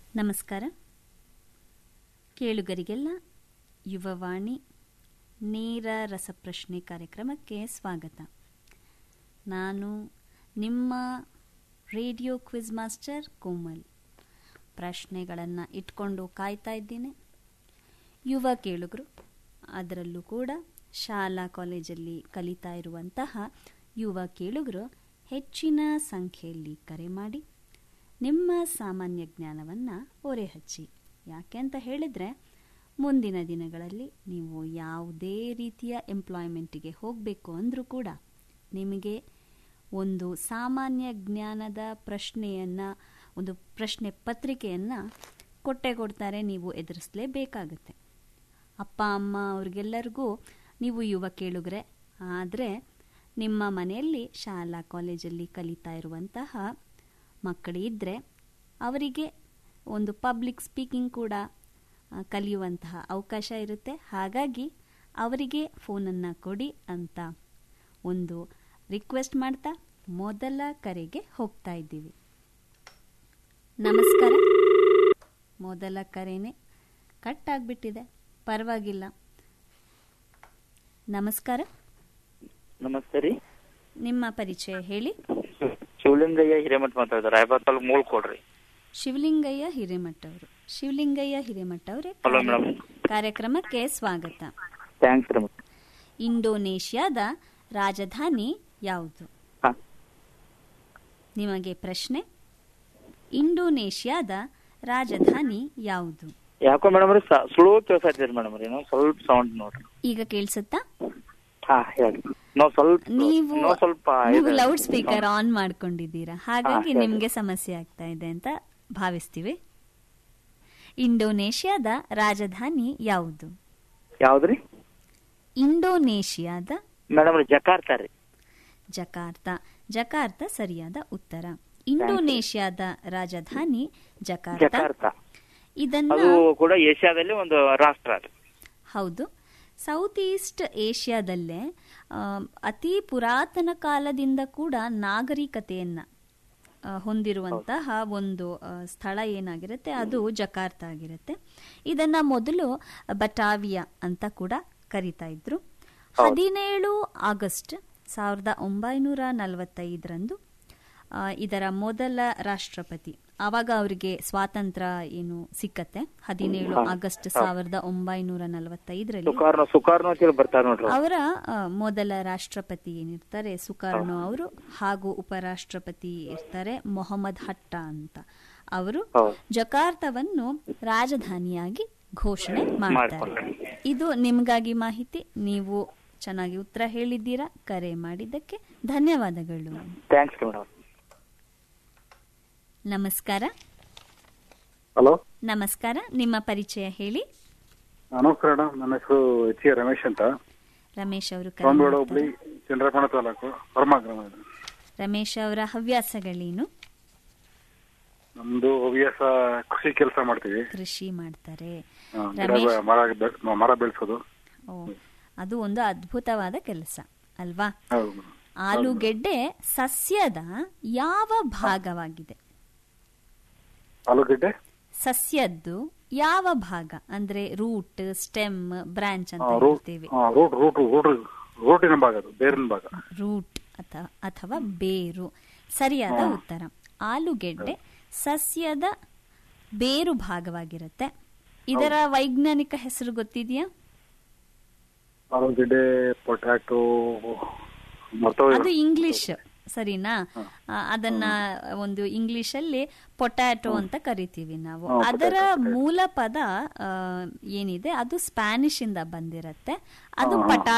ನಮಸ್ಕಾರ ಕೇಳುಗರಿಗೆಲ್ಲ ಯುವವಾಣಿ ನೇರ ರಸಪ್ರಶ್ನೆ ಕಾರ್ಯಕ್ರಮಕ್ಕೆ ಸ್ವಾಗತ ನಾನು ನಿಮ್ಮ ರೇಡಿಯೋ ಕ್ವಿಜ್ ಮಾಸ್ಟರ್ ಕೋಮಲ್ ಪ್ರಶ್ನೆಗಳನ್ನು ಇಟ್ಕೊಂಡು ಕಾಯ್ತಾ ಇದ್ದೇನೆ ಯುವ ಕೇಳುಗರು ಅದರಲ್ಲೂ ಕೂಡ ಶಾಲಾ ಕಾಲೇಜಲ್ಲಿ ಕಲಿತಾ ಇರುವಂತಹ ಯುವ ಕೇಳುಗರು ಹೆಚ್ಚಿನ ಸಂಖ್ಯೆಯಲ್ಲಿ ಕರೆ ಮಾಡಿ ನಿಮ್ಮ ಸಾಮಾನ್ಯ ಜ್ಞಾನವನ್ನು ಹಚ್ಚಿ ಯಾಕೆ ಅಂತ ಹೇಳಿದರೆ ಮುಂದಿನ ದಿನಗಳಲ್ಲಿ ನೀವು ಯಾವುದೇ ರೀತಿಯ ಎಂಪ್ಲಾಯ್ಮೆಂಟಿಗೆ ಹೋಗಬೇಕು ಅಂದರೂ ಕೂಡ ನಿಮಗೆ ಒಂದು ಸಾಮಾನ್ಯ ಜ್ಞಾನದ ಪ್ರಶ್ನೆಯನ್ನು ಒಂದು ಪ್ರಶ್ನೆ ಪತ್ರಿಕೆಯನ್ನು ಕೊಟ್ಟೆ ಕೊಡ್ತಾರೆ ನೀವು ಎದುರಿಸಲೇಬೇಕಾಗತ್ತೆ ಅಪ್ಪ ಅಮ್ಮ ಅವ್ರಿಗೆಲ್ಲರಿಗೂ ನೀವು ಯುವ ಕೇಳುಗರೆ ಆದರೆ ನಿಮ್ಮ ಮನೆಯಲ್ಲಿ ಶಾಲಾ ಕಾಲೇಜಲ್ಲಿ ಕಲಿತಾ ಇರುವಂತಹ ಮಕ್ಕಳಿದ್ದರೆ ಅವರಿಗೆ ಒಂದು ಪಬ್ಲಿಕ್ ಸ್ಪೀಕಿಂಗ್ ಕೂಡ ಆ, ಕಲಿಯುವಂತಹ ಅವಕಾಶ ಇರುತ್ತೆ ಹಾಗಾಗಿ ಅವರಿಗೆ ಫೋನನ್ನು ಕೊಡಿ ಅಂತ ಒಂದು ರಿಕ್ವೆಸ್ಟ್ ಮಾಡ್ತಾ ಮೊದಲ ಕರೆಗೆ ಹೋಗ್ತಾ ಇದ್ದೀವಿ ನಮಸ್ಕಾರ ಮೊದಲ ಕರೆನೇ ಕಟ್ ಆಗಿಬಿಟ್ಟಿದೆ ಪರವಾಗಿಲ್ಲ ನಮಸ್ಕಾರ ನಮಸ್ತೆ ರೀ ನಿಮ್ಮ ಪರಿಚಯ ಹೇಳಿ ಶಿವಲಿಂಗಯ್ಯ ಹಿರೇಮಠ ಮಾತಾಡ್ತಾರೆ ರಾಯಬಾಗ್ ತಾಲೂಕು ಮೂಳ್ ಕೊಡ್ರಿ ಶಿವಲಿಂಗಯ್ಯ ಹಿರೇಮಠ ಅವರು ಶಿವಲಿಂಗಯ್ಯ ಹಿರೇಮಠ ಅವರೇ ಹಲೋ ಮೇಡಮ್ ಕಾರ್ಯಕ್ರಮಕ್ಕೆ ಸ್ವಾಗತ ಥ್ಯಾಂಕ್ಸ್ ರೀ ಇಂಡೋನೇಷ್ಯಾದ ರಾಜಧಾನಿ ಯಾವುದು ಹಾ ನಿಮಗೆ ಪ್ರಶ್ನೆ ಇಂಡೋನೇಷ್ಯಾದ ರಾಜಧಾನಿ ಯಾವುದು ಯಾಕೋ ಮೇಡಮ್ ರೀ ಸ್ಲೋ ಕೇಳ್ಸಾತಿದ್ರಿ ಮೇಡಮ್ ರೀ ನಾವು ಸ್ವಲ್ಪ ಸೌಂಡ್ ನೋಡ್ರಿ ಈಗ ಕೇಳಿಸುತ್ತಾ ಹಾ ಹೇಳಿ ನಾವು ಸ್ವಲ್ಪ ನೀವು ನಾವು ಸ್ವಲ್ಪ ನೀವು ಇದು- ಲೌಡ್ ಸ್ಪೀಕರ್ ಆನ್ ಮಾಡ್ಕೊಂಡಿದ್ದೀರಾ ಹಾಗಾಗಿ ಹೇಳಿ. ನಿಮ್ಗೆ ಸಮಸ್ಯೆ ಆಗ್ತಾ ಇದೆ ಅಂತ ಭಾವಿಸ್ತೀವಿ ಇಂಡೋನೇಷ್ಯಾದ ರಾಜಧಾನಿ ಯಾವುದು ಯಾವ್ದ್ರಿ ಇಂಡೋನೇಷ್ಯಾದ ಮೇಡಮ್ ರೀ ಜಕಾರ್ತಾ ರೀ ಜಕಾರ್ತ ಜಕಾರ್ತ ಸರಿಯಾದ ಉತ್ತರ ಇಂಡೋನೇಷ್ಯಾದ ರಾಜಧಾನಿ ಜಕಾರ್ತ ಜಕಾರ್ತಾ ಇದನ್ನ ಅದು ಕೂಡ ಏಷ್ಯಾದಲ್ಲಿ ಒಂದು ರಾಷ್ಟ್ರ ರೀ ಹೌದು ಸೌತ್ ಈಸ್ಟ್ ಏಷ್ಯಾದಲ್ಲೇ ಆ, ಅತಿ ಪುರಾತನ ಕಾಲದಿಂದ ಕೂಡ ನಾಗರಿಕತೆಯನ್ನ ಆ, ಹೊಂದಿರುವಂತಹ ಒಂದು ಆ, ಸ್ಥಳ ಏನಾಗಿರುತ್ತೆ ಅದು ಜಕಾರ್ತ ಆಗಿರುತ್ತೆ ಇದನ್ನ ಮೊದಲು ಬಟಾವಿಯಾ ಅಂತ ಕೂಡ ಕರಿತಾ ಇದ್ರು ಹದಿನೇಳು ಆಗಸ್ಟ್ ಸಾವಿರದ ಒಂಬೈನೂರ ನಲವತ್ತೈದರಂದು ಆ, ಇದರ ಮೊದಲ ರಾಷ್ಟ್ರಪತಿ ಆವಾಗ ಅವರಿಗೆ ಸ್ವಾತಂತ್ರ್ಯ ಏನು ಸಿಕ್ಕತ್ತೆ ಹದಿನೇಳು ಆಗಸ್ಟ್ ಸಾವಿರದ ಒಂಬೈನೂರ ನಲವತ್ತೈದರಲ್ಲಿ ಸುಕಾರ್ನೋ ಸುಕಾರ್ನೋ ಅಂತೇಳಿ ಬರ್ತಾರ ನೋಡ್ರಿ ಅವರ ಆ, ಮೊದಲ ರಾಷ್ಟ್ರಪತಿ ಏನಿರ್ತಾರೆ ಸುಕಾರ್ಣೋ ಅವರು ಹಾಗೂ ಉಪರಾಷ್ಟ್ರಪತಿ ಇರ್ತಾರೆ ಮೊಹಮ್ಮದ್ ಹಟ್ಟ ಅಂತ ಅವರು ಹೌದು ಜಕಾರ್ತವನ್ನು ರಾಜಧಾನಿಯಾಗಿ ಘೋಷಣೆ ಮಾಡ್ತಾರೆ ಮಾಡ್ಕೊಂಡ್ರೆ ಇದು ನಿಮ್ಗಾಗಿ ಮಾಹಿತಿ ನೀವು ಚೆನ್ನಾಗಿ ಉತ್ತರ ಹೇಳಿದ್ದೀರಾ ಕರೆ ಮಾಡಿದ್ದಕ್ಕೆ ಧನ್ಯವಾದಗಳು ಥ್ಯಾಂಕ್ಸ್ ರೀ ಮೇಡಮ್ ನಮಸ್ಕಾರ ಹಲೋ ನಮಸ್ಕಾರ ನಿಮ್ಮ ಪರಿಚಯ ಹೇಳಿ ನಮಸ್ಕಾರ ಮೇಡಮ್ ನನ್ನ ಹೆಸರು ಎಚ್ ಎ ರಮೇಶ್ ಅಂತ ರಮೇಶ್ ಅವರು ಕರೆ ಸೋಮವಾಡ ಮಾಡ್ತಾರೆ. ಹುಬ್ಳಿ ಚಂದ್ರಪಣ ತಾಲೂಕು ಹೊರಮ ಗ್ರಾಮ ಇದು. ರಮೇಶ್ ಅವರ ಹವ್ಯಾಸಗಳೇನು ನಮ್ದು ಹವ್ಯಾಸ ಕೃಷಿ ಕೆಲಸ ಮಾಡ್ತೀವಿ ಕೃಷಿ ಮಾಡ್ತಾರೆ ಆ, ಗಿಡ ರಮೇಶ್ ಬೆ- ಮರ ಬೆ- ಮರ ಬೆಳೆಸೋದು ಓ ಅದು ಒಂದು ಅದ್ಭುತವಾದ ಕೆಲಸ ಅಲ್ವಾ ಹೌದು ಮೇಡಮ್. ಆಲೂಗೆಡ್ಡೆ ಸಸ್ಯದ ಯಾವ ಭಾಗವಾಗಿದೆ ಆಲೂಗೆಡ್ಡೆ ಸಸ್ಯದ್ದು ಯಾವ ಭಾಗ ಅಂದ್ರೆ ರೂಟ್ ಸ್ಟೆಮ್ ಬ್ರಾಂಚ್ ಅಂತ ಆ, ರೂಟ್ ಹೇಳ್ತೇವೆ ಆ, ರೂಟ್ ರೂಟ್ ರೂಟ್ ರೂಟಿನ ಭಾಗ ಅದು ಬೇರಿನ ಭಾಗ ರೂಟ್ ಅಥವಾ ಅಥವಾ ಬೇರು ಸರಿಯಾದ ಉತ್ತರ ಆಲೂಗೆಡ್ಡೆ ಸಸ್ಯದ ಬೇರು ಭಾಗವಾಗಿರುತ್ತೆ ಇದರ ವೈಜ್ಞಾನಿಕ ಹೆಸರು ಗೊತ್ತಿದೆಯಾ ಆಲೂಗೆಡ್ಡೆ ಪೊಟ್ಯಾಟೊ ಮರ್ತೋಗಿದೆ ಅದು ಇಂಗ್ಲಿಷ್ ಸರಿನಾ ಆ, ಅದನ್ನ ಒಂದು ಇಂಗ್ಲಿಷ್ ಅಲ್ಲಿ ಪೊಟ್ಯಾಟೊ ಅಂತ ಕರಿತೀವಿ ನಾವು ಹಾ, ಅದರ potato, ಮೂಲ ಪದ ಆ, ಏನಿದೆ ಅದು ಸ್ಪ್ಯಾನಿಷ್ ಇಂದ ಬಂದಿರತ್ತೆ ಅದು ಹಾ, ಹಾ. ಪಟಾ